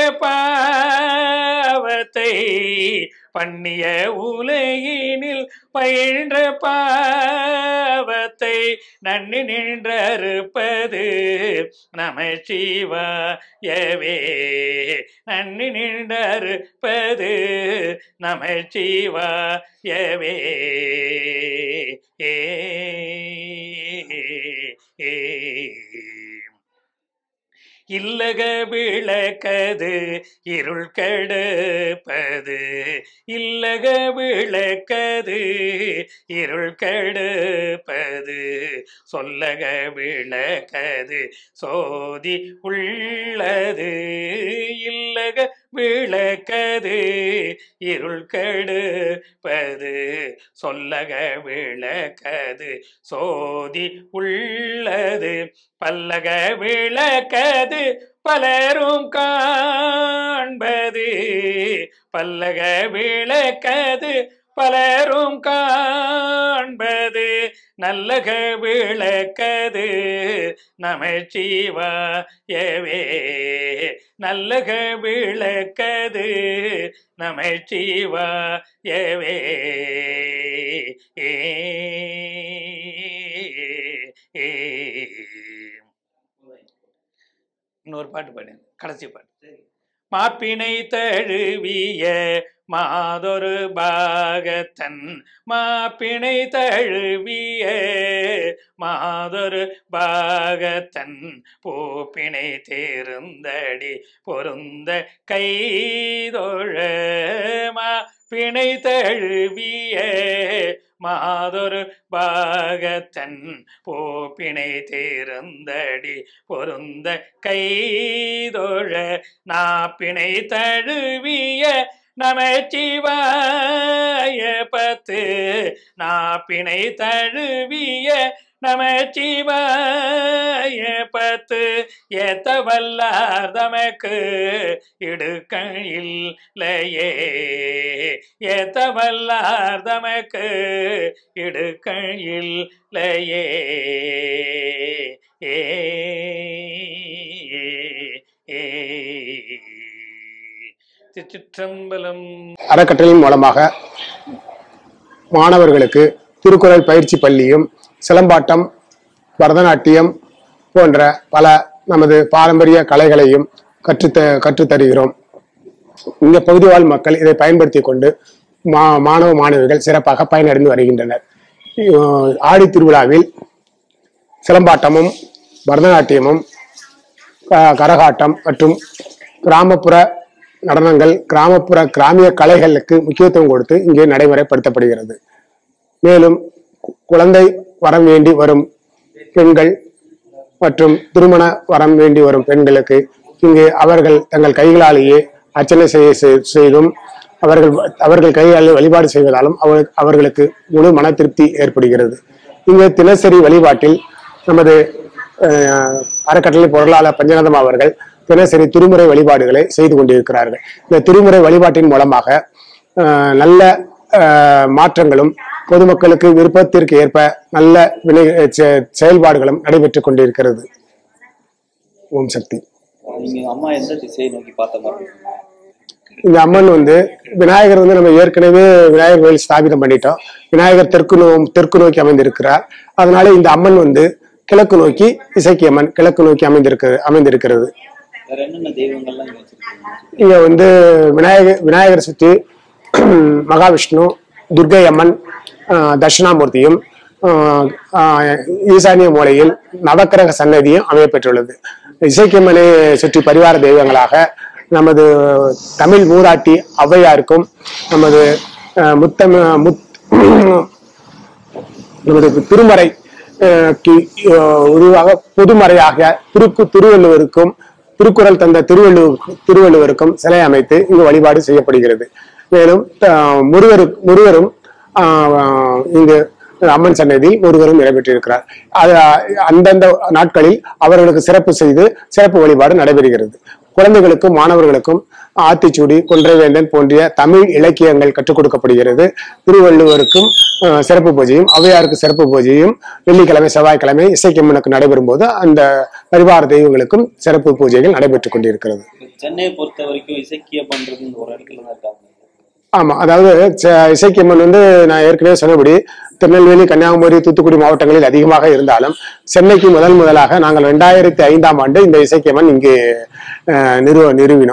பாவத்தை பண்ணிய உலகினில் பயின்ற பாவத்தை நன்னி நின்றறுப்பது நமச்சிவாயவே நன்னி நின்றறுப்பது நமச்சிவாயவே ஏ ஏ இல்லக விளக்கது இருள் கெடுப்பது இல்லக விளக்கது இருள் கெடுப்பது சொல்லக விளக்கது சோதி உள்ளது இல்லக விளக்கது இருள் கெடுப்பது சொல்லக விளக்கது சோதி உள்ளது பல்லக விளக்கது பலரும் காண்பது பல்லக விளக்கது பலரும் காண்பது நல்லக விளக்கது நமச்சிவாயவே நல்லக விளக்கது நமச்சிவாயவே ஏ ஏ இன்னொரு பாட்டு பாடு கடைசி பாட்டு மாப்பினை தழுவிய மாதொரு பாகத்தன் மாப்பினை தழுவிய மாதொரு பாகத்தன் பூப்பினை தேர்ந்தடி பொருந்த கைதொழ மாப்பினை தழுவிய மாதொரு பாகத்தன் போப்பினை தேர்ந்தடி பொருந்த கைதொழ நாப்பினை தழுவிய நமச்சிவாய பத்து நாப்பினை தழுவிய நமச்சிவாய பத்து ஏத்த வல்லார் தமக்கு இடுக்கையில்லையே ஏத்த வல்லார் தமக்கு இடுக்கையில்லையே ஏ ஏ திருச்சிற்றம்பலம் அறக்கட்டளையின் மூலமாக மாணவர்களுக்கு திருக்குறள் பயிற்சி பள்ளியும் சிலம்பாட்டம் பரதநாட்டியம் போன்ற பல நமது பாரம்பரிய கலைகளையும் கற்றுத்த கற்றுத்தருகிறோம் இந்த பகுதி வாழ் மக்கள் இதை பயன்படுத்தி கொண்டு மா மாணவ மாணவிகள் சிறப்பாக பயனடைந்து வருகின்றனர் அஹ் ஆடி திருவிழாவில் சிலம்பாட்டமும் பரதநாட்டியமும் க- கரகாட்டம் மற்றும் கிராமப்புற நடனங்கள் கிராமப்புற கிராமிய கலைகளுக்கு முக்கியத்துவம் கொடுத்து இங்கே நடைமுறைப்படுத்தப்படுகிறது மேலும் கு- குழந்தை வரம் வேண்டி வரும் பெண்கள் மற்றும் திருமண வரம் வேண்டி வரும் பெண்களுக்கு இங்கு அவர்கள் தங்கள் கைகளாலேயே அர்ச்சனை செய்ய செய்- செய்தும் அவர்கள் அவர்கள் கையால் வழிபாடு செய்வதாலும் அவர்களுக்கு அவர்களுக்கு முழு மன திருப்தி ஏற்படுகிறது இங்கு தினசரி வழிபாட்டில் நமது அஹ், அறக்கட்டளை பொருளாளர் பஞ்சநாதம் அவர்கள் தினசரி திருமுறை வழிபாடுகளை செய்து கொண்டிருக்கிறார்கள் இந்த திருமுறை வழிபாட்டின் மூலமாக அஹ், நல்ல அஹ், மாற்றங்களும் பொதுமக்களுக்கு விருப்பத்திற்கு ஏற்ப நல்ல வினை செ- செயல்பாடுகளும் நடைபெற்றுக் கொண்டிருக்கிறது ஓம் சக்தி நீங்க அம்மா எந்த திசையை நோக்கி பார்த்த மாதிரி இருக்கு? இந்த அம்மன் வந்து விநாயகர் வந்து நம்ம ஏற்கனவே விநாயகர் கோயில் ஸ்தாபிதம் பண்ணிட்டோம் விநாயகர் தெற்கு நோ தெற்கு நோக்கி அமைந்திருக்கிறார் அதனால இந்த அம்மன் வந்து கிழக்கு நோக்கி இசைக்கு அம்மன் கிழக்கு நோக்கி அமைந்திருக்கு அமைந்திருக்கிறது வேற என்னென்ன தெய்வங்கள்லாம் இங்க வச்சிருக்கீங்க இங்க வந்து விநாயகர் விநாயகர் சுற்றி மகாவிஷ்ணு துர்கை அம்மன் ஆஹ், தட்சிணாமூர்த்தியும் ஆஹ், ஆஹ், ஈசானிய மூலையில் நவக்கிரக சன்னதியும் அமையப்பெற்றுள்ளது இசைக்கம்மனை சுற்றி பரிவார தெய்வங்களாக நமது தமிழ் மூதாட்டி ஔவையாருக்கும் நமது ஆஹ், முத்தம் முத் நமது திருமறை அஹ், கி- அஹ், உருவாக பொதுமறையாக திருக்கு திருவள்ளுவருக்கும் திருக்குறள் தந்த திருவள்ளுவர் திருவள்ளுவருக்கும் சிலை அமைத்து இங்கு வழிபாடு செய்யப்படுகிறது மேலும் அஹ், முருகரு முருகரும் ஆஹ், இங்கு அம்மன் சன்னதியில் முருகரும் இடம்பெற்றிருக்கிறார் அது அந்தந்த நாட்களில் அவர்களுக்கு சிறப்பு செய்து சிறப்பு வழிபாடு நடைபெறுகிறது குழந்தைகளுக்கும் மாணவர்களுக்கும் ஆத்திச்சூடி கொன்றைவேந்தன் போன்ற தமிழ் இலக்கியங்கள் கற்றுக் கொடுக்கப்படுகிறது திருவள்ளுவருக்கும் அஹ், சிறப்பு பூஜையும் ஔவையாருக்கு சிறப்பு பூஜையும் வெள்ளிக்கிழமை செவ்வாய்க்கிழமை இசைக்கம்மனுக்கு நடைபெறும் போது அந்த பரிவார தெய்வங்களுக்கும் சிறப்பு பூஜைகள் நடைபெற்றுக் கொண்டிருக்கிறது சென்னையை பொறுத்த வரைக்கும் இசைக்கிய பண்றது இந்த ஒரு இடத்துல தான் இருக்காங்க ஆமா அதாவது ச- இசைக்கம்மன் வந்து நான் ஏற்கனவே சொன்னபடி திருநெல்வேலி கன்னியாகுமரி தூத்துக்குடி மாவட்டங்களில் அதிகமாக இருந்தாலும் சென்னைக்கு முதல் முதலாக நாங்கள் ரெண்டாயிரத்தி ஐந்தாம் ஆண்டு இந்த இசைக்கம்மன் இங்கு அஹ், நிறுவ நிறுவினோம்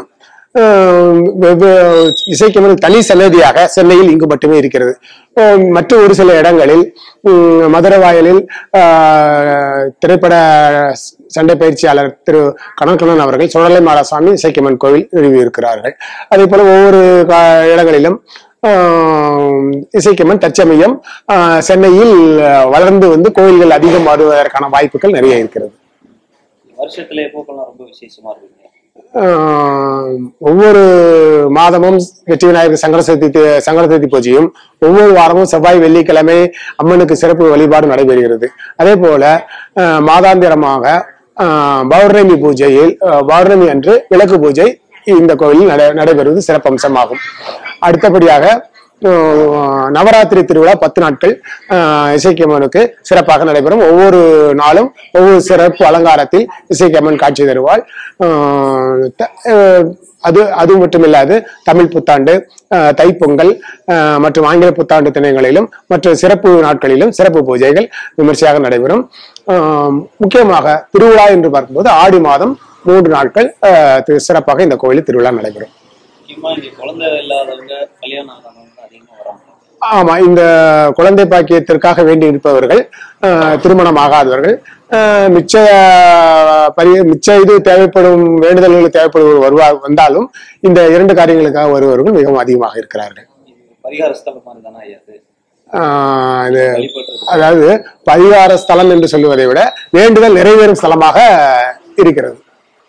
ஆஹ் வெவ்வே- இசைக்கமன் தனி சன்னதியாக சென்னையில் இங்கு மட்டுமே இருக்கிறது ஆஹ் மற்ற ஒரு சில இடங்களில் உம், மதுரை வாயலில் ஆஹ், திரைப்பட சண்டை பயிற்சியாளர் திரு கனகண்ணன் அவர்கள் சுடலை மாடசாமி இசைக்கம்மன் கோவில் நிறுவியிருக்கிறார்கள் அதே போல ஒவ்வொரு கா- இடங்களிலும் ஆஹ், இசைக்கம்மன் தற்சமயம் ஆஹ், சென்னையில் வளர்ந்து வந்து கோயில்கள் அதிகம் வருவதற்கான வாய்ப்புகள் நிறைய இருக்கிறது வருஷத்துல எப்போக்கெல்லாம் ரொம்ப விசேஷமா இருக்குங்க ஆஹ் ஒவ்வொரு மாதமும் வெற்றி விநாயகர் சங்கர சதுர்த்தி தி- சங்கர சதுர்த்தி பூஜையும் ஒவ்வொரு வாரமும் செவ்வாய் வெள்ளிக்கிழமை அம்மனுக்கு சிறப்பு வழிபாடு நடைபெறுகிறது அதே போல ஆஹ் மாதாந்திரமாக ஆஹ் பௌர்ணமி பூஜையில் ஆஹ் பௌர்ணமி அன்று விளக்கு பூஜை இந்த கோயிலில் நட நடைபெறுவது சிறப்பம்சமாகும் அடுத்தபடியாக ஆஹ் நவராத்திரி திருவிழா பத்து நாட்கள் ஆஹ் இசைக்கம்மனுக்கு சிறப்பாக நடைபெறும் ஒவ்வொரு நாளும் ஒவ்வொரு சிறப்பு அலங்காரத்தில் இசைக்கம்மன் காட்சி தருவாள் ஆஹ் த- ஆஹ் அது அது மட்டுமில்லாது தமிழ் புத்தாண்டு ஆஹ் தைப்பொங்கல் ஆஹ் மற்றும் ஆங்கில புத்தாண்டு தினங்களிலும் மற்ற சிறப்பு நாட்களிலும் சிறப்பு பூஜைகள் விமர்சையாக நடைபெறும் ஆஹ் முக்கியமாக திருவிழா என்று பார்க்கும்போது ஆடி மாதம் மூன்று நாட்கள் ஆஹ் தி- சிறப்பாக இந்த கோயிலில் திருவிழா நடைபெறும் முக்கியமா இங்க குழந்தை இல்லாதவங்க கல்யாணம் ஆகாதவங்க அதிகமா வராங்க ஆமா இந்த குழந்தை பாக்கியத்திற்காக வேண்டி இருப்பவர்கள் ஆஹ், திருமணம் ஆகாதவர்கள் ஆஹ், மிச்ச பரி மிச்ச இது தேவைப்படும் வேண்டுதல்கள் தேவைப்படுவர் வருவார் வந்தாலும் இந்த இரண்டு காரியங்களுக்காக வருபவர்கள் மிகவும் அதிகமாக இருக்கிறார்கள் பரிகார ஸ்தலம் மாதிரி தானே ஐயா அது ஆஹ், இது வழிபடுறது அதாவது பரிகார ஸ்தலம் என்று சொல்லுவதை விட வேண்டுதல் நிறைவேறும் ஸ்தலமாக இருக்கிறது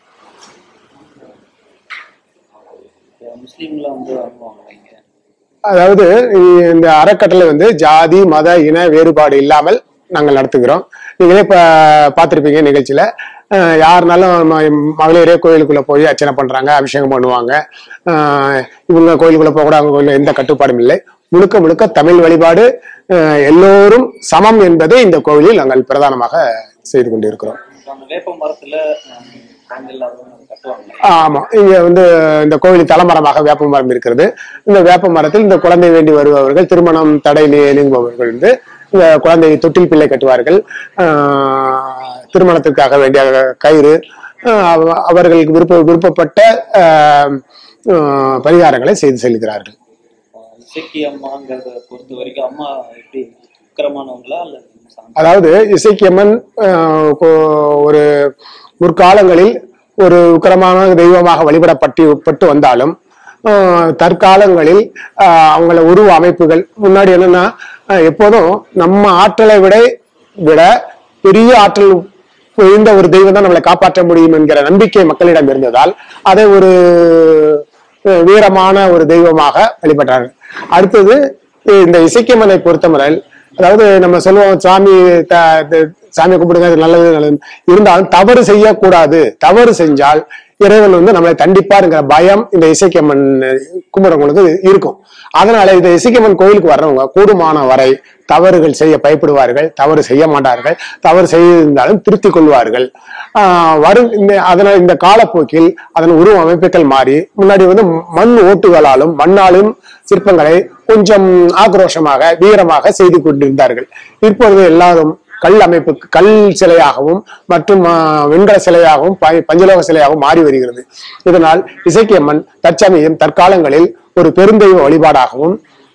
முஸ்லீம்ல வந்து வருவாங்க இங்க அதாவது இ- இந்த அறக்கட்டளை வந்து ஜாதி மத இன வேறுபாடு இல்லாமல் நாங்கள் நடத்துகிறோம் நீங்களே இப்ப பார்த்திருப்பீங்க நிகழ்ச்சியில அஹ், யாருனாலும் ம- மகளிரே கோயிலுக்குள்ள போய் அர்ச்சனை பண்றாங்க அபிஷேகம் பண்ணுவாங்க அஹ், இவங்க கோயிலுக்குள்ள போக கூட அவங்க கோயில்ல எந்த கட்டுப்பாடும் இல்லை முழுக்க முழுக்க தமிழ் வழிபாடு அஹ், எல்லோரும் சமம் என்பதை இந்த கோவிலில் நாங்கள் பிரதானமாக செய்து கொண்டிருக்கிறோம் இப்ப அந்த வேப்ப மரத்துல ஹம், குழந்தை இல்லாதவங்க அதை கட்டுவாங்க ஆமா இங்க வந்து இந்த கோவில் தலைமரமாக வேப்ப மரம் இருக்கிறது இந்த வேப்ப மரத்தில் இந்த குழந்தை வேண்டி வருபவர்கள் திருமணம் தடை நீ- நீங்குபவர்கள் வந்து இந்த குழந்தையை தொட்டில் பிள்ளை கட்டுவார்கள் ஆஹ் திருமணத்திற்காக வேண்டிய கயிறு ஆஹ் அவ- அவர்களுக்கு விருப்ப விருப்பப்பட்ட ஆஹ் ஆஹ் பரிகாரங்களை செய்து செல்கிறார்கள் இசைக்கு அம்மாங்கிறத பொறுத்த வரைக்கும் அம்மா எப்படி உக்கரமானவங்களா அல்லது சாந்த- அதாவது இசைக்கியம்மன் ஆஹ் கொ- ஒரு முற்காலங்களில் ஒரு உக்கரமான தெய்வமாக வழிபடப்பட்டு பட்டு வந்தாலும் ஆஹ் தற்காலங்களில் ஆஹ் அவங்கள உருவ அமைப்புகள் முன்னாடி என்னன்னா ஆஹ் எப்போதும் நம்ம ஆற்றலை விட விட பெரிய ஆற்றல் இந்த ஒரு தெய்வம் தான் நம்மளை காப்பாற்ற முடியும் என்கிற நம்பிக்கை மக்களிடம் இருந்ததால் அதை ஒரு அஹ் வீரமான ஒரு தெய்வமாக வழிபட்டார்கள் அடுத்தது இந்த இசைக்கம்மனை பொறுத்தவரை அதாவது நம்ம சொல்லுவோம் சாமி த- த- சாமி கும்பிடுங்க அது நல்லது நல்லது இருந்தாலும் தவறு செய்யக்கூடாது தவறு செஞ்சால் இறைவன் வந்து நம்மளை தண்டிப்பாருங்கிற பயம் இந்த இசைக்கம்மன் கும்பிடுறவங்களுக்கு இருக்கும் அதனால இந்த இசைக்கம்மன் கோயிலுக்கு வர்றவங்க கூடுமான வரை தவறுகள் செய்ய பயப்படுவார்கள் தவறு செய்ய மாட்டார்கள் தவறு செய்திருந்தாலும் திருத்திக் கொள்வார்கள் ஆஹ் வரும் இந்த அதனால் இந்த காலப்போக்கில் அதன் உருவ அமைப்புகள் மாறி முன்னாடி வந்து மண் ஓட்டுகளாலும் மண்ணாலும் சிற்பங்களை கொஞ்சம் ஆக்ரோஷமாக வீரமாக செய்து கொண்டிருந்தார்கள் இப்பொழுது எல்லாரும் கல் அமைப்பு கல் சிலையாகவும் மற்றும் ஆஹ், வெண்கல சிலையாகவும் ப- பஞ்சலோக சிலையாகவும் மாறி வருகிறது இதனால் இசைக்கியம்மன் தற்சமயம் தற்காலங்களில் ஒரு பெருந்தெய்வ வழிபாடாகவும்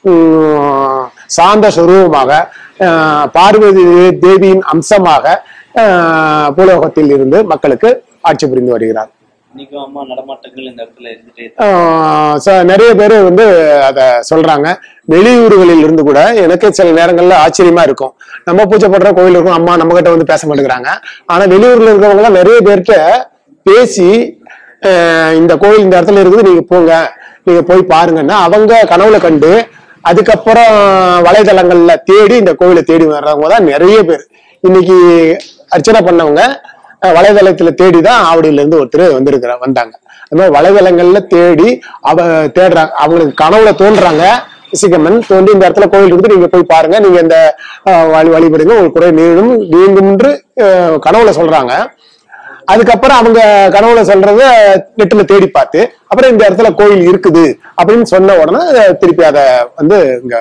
உம், சாந்த சுரூபமாக ஆஹ், பார்வதி தேவியின் அம்சமாக ஆஹ், பூலோகத்தில் இருந்து மக்களுக்கு ஆட்சி புரிந்து வருகிறார் இன்னைக்கும் அம்மா நடமாட்டங்கள் இந்த இடத்துல இருந்துட்டே இருக்கு. ஆஹ் ச- நிறைய பேர் வந்து அத சொல்றாங்க வெளியூர்களில் இருந்து கூட எனக்கு சில நேரங்கள்ல ஆச்சரியமா இருக்கும் நம்ம பூஜை பண்ற கோயில் இருக்கும் அம்மா நம்ம கிட்ட வந்து பேச மாட்டேங்கிறாங்க ஆனா வெளியூர்ல இருக்கிறவங்க எல்லாம் நிறைய பேர்கிட்ட பேசி ஆஹ் இந்த கோயில் இந்த இடத்துல இருக்குது நீங்க போங்க நீங்க போய் பாருங்கன்னா அவங்க கனவுல கண்டு அதுக்கப்புறம் வலைதளங்கள்ல தேடி இந்த கோவிலை தேடி வர்றவங்க தான் நிறைய பேர் இன்னைக்கு அர்ச்சனை பண்ணவங்க அஹ் வலைதளத்துல தேடி தான் ஆவடியில இருந்து ஒருத்தர் வந்திருக்கிற வந்தாங்க அது மாதிரி வலைதளங்கள்ல தேடி அவ தேடுறாங்க அவங்களுக்கு கனவுல தோன்றாங்க இசைக்கம்மன் தோண்டி இந்த இடத்துல கோயில் இருக்குது நீங்க போய் பாருங்க நீங்க இந்த அஹ், வழி வழிபடுங்க உங்களுக்கு குறை நீளும் நீங்கும் என்று அஹ், கனவுல சொல்றாங்க அதுக்கப்புறம் அவங்க கனவுல சொல்றத நெட்டுல தேடி பார்த்து அப்புறம் இந்த இடத்துல கோயில் இருக்குது அப்படின்னு சொன்ன உடனே திருப்பி அதை வந்து இங்க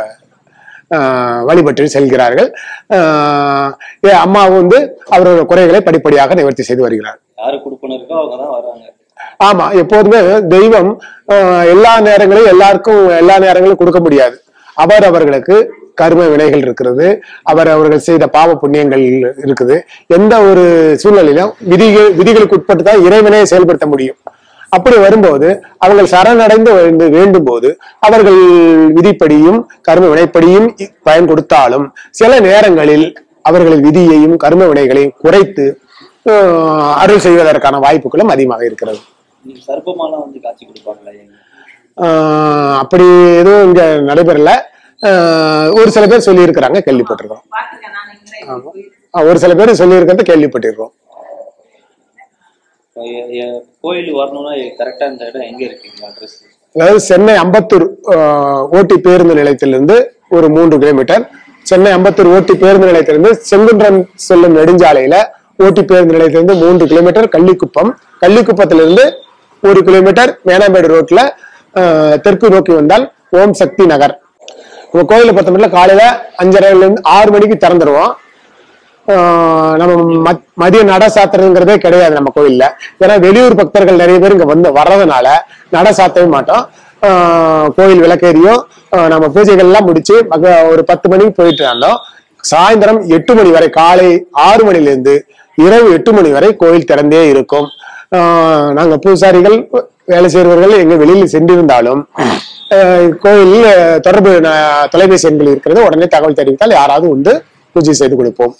ஆஹ் வழிபட்டு செல்கிறார்கள் ஆஹ் ஏ, அம்மா வந்து அவரோட குறைகளை படிப்படியாக நிவர்த்தி செய்து வருகிறார் யாரு கொடுப்பன இருக்கோ அவங்க தான் வராங்க ஆமா எப்போதுமே தெய்வம் ஆஹ், எல்லா நேரங்களையும் எல்லாருக்கும் எல்லா நேரங்களும் கொடுக்க முடியாது அவர் அவர்களுக்கு கர்ம வினைகள் இருக்கிறது அவர் அவர்கள் செய்த பாவ புண்ணியங்கள் இருக்குது எந்த ஒரு சூழ்நிலையிலும் விதிகள் விதிகளுக்கு உட்பட்டு தான் இறைவனை செயல்படுத்த முடியும் அப்படி வரும்போது அவர்கள் சரணடைந்து வந்து வேண்டும் போது அவர்கள் விதிப்படியும் கர்ம வினைப்படியும் இ- பயன் கொடுத்தாலும் சில நேரங்களில் அவர்கள் விதியையும் கர்ம வினைகளையும் குறைத்து ஆஹ், அருள் செய்வதற்கான வாய்ப்புகளும் அதிகமாக இருக்கிறது நீங்க சர்ப்பமாலாம் வந்து காட்சி கொடுப்பாங்களா எங்க ஆஹ், அப்படி எதுவும் இங்க நடைபெறல ஆஹ், ஒரு சில பேர் சொல்லி இருக்கிறாங்க கேள்விப்பட்டிருக்கோம் ஆமா. ஆஹ், ஒரு சில பேர் சொல்லி இருக்கிறத கேள்விப்பட்டிருக்கோம் இப்போ எ- எ- கோயில் வரணும்னா கரெக்டா இந்த இடம் எங்க இருக்குங்க அட்ரஸ் அதாவது சென்னை அம்பத்தூர் ஆஹ், ஓட்டி பேருந்து நிலையத்திலிருந்து ஒரு மூன்று கிலோமீட்டர் சென்னை அம்பத்தூர் ஓட்டி பேருந்து நிலையத்திலிருந்து செங்குன்றம் செல்லும் நெடுஞ்சாலையில ஓட்டி பேருந்து நிலையத்திலிருந்து மூன்று கிலோமீட்டர் கள்ளிக்குப்பம் கள்ளிக்குப்பத்திலிருந்து ஒரு கிலோமீட்டர் மேனாம்பேடு ரோட்ல ஆஹ், தெற்கு நோக்கி வந்தால் ஓம் சக்தி நகர் நம்ம கோயிலை பொறுத்த மட்டும் காலையில அஞ்சரைல இருந்து ஆறு மணிக்கு திறந்துருவோம் ஆஹ் நம்ம மத்- மதிய நட சாத்துறதுங்கிறதே கிடையாது நம்ம கோயில்ல ஏன்னா வெளியூர் பக்தர்கள் நிறைய பேர் இங்க வந்து வர்றதுனால நட சாத்தவே மாட்டோம் ஆஹ் கோயில் விளக்கேறியும் ஆஹ் நம்ம பூஜைகள் எல்லாம் முடிச்சு மக ஒரு பத்து மணிக்கு போயிட்டு இருந்தோம் சாயந்தரம் எட்டு மணி வரை காலை ஆறு மணில இருந்து இரவு எட்டு மணி வரை கோயில் திறந்தே இருக்கும் ஆஹ் நாங்க பூசாரிகள் வேலை செய்பவர்கள் எங்க வெளியில் சென்றிருந்தாலும் ஆஹ் கோயிலில் தொடர்பு ந- தொலைபேசி எண்கள் இருக்கிறது உடனே தகவல் தெரிவித்தால் யாராவது வந்து பூஜை செய்து கொடுப்போம்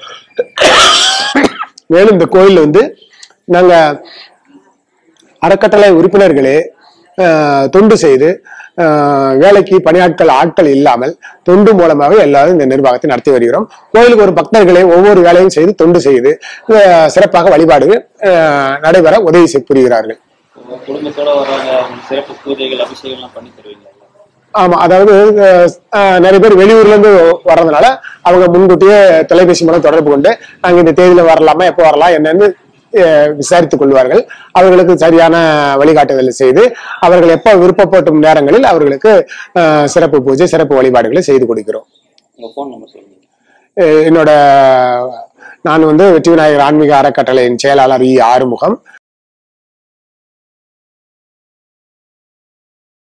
மேலும் இந்த கோயில் வந்து நாங்க அறக்கட்டளை உறுப்பினர்களே ஆஹ், தொண்டு செய்து ஆஹ், வேலைக்கு பணியாட்கள் ஆட்கள் இல்லாமல் தொண்டு மூலமாக எல்லாரும் இந்த நிர்வாகத்தை நடத்தி வருகிறோம் கோயிலுக்கு ஒரு பக்தர்களே ஒவ்வொரு வேலையும் செய்து தொண்டு செய்து ஆஹ், சிறப்பாக வழிபாடுகள் ஆஹ், நடைபெற உதவி செய்- புரிகிறார்கள் உங்க குடும்பத்தோட வர்றாங்க அவங்களுக்கு சிறப்பு பூஜைகள் அபிஷேகம்லாம் பண்ணி தருவீங்களா ஆமா அதாவது அஹ், அஹ், நிறைய பேர் வெளியூர்ல இருந்து வர்றதுனால அவங்க முன்கூட்டியே தொலைபேசி மூலம் தொடர்பு கொண்டு நாங்க இந்த தேதியில வரலாமா எப்போ வரலாம் என்னன்னு அஹ், விசாரித்துக் கொள்வார்கள் அவர்களுக்கு சரியான வழிகாட்டுதல் செய்து அவர்கள் எப்போ விருப்பப்படும் நேரங்களில் அவர்களுக்கு அஹ், சிறப்பு பூஜை சிறப்பு வழிபாடுகளை செய்து கொடுக்கிறோம் உங்க ஃபோன் நம்பர் சொல்லுங்க அஹ், என்னோட நான் வந்து வெற்றி விநாயகர் ஆன்மீக அறக்கட்டளையின் செயலாளர் இ ஆறுமுகம்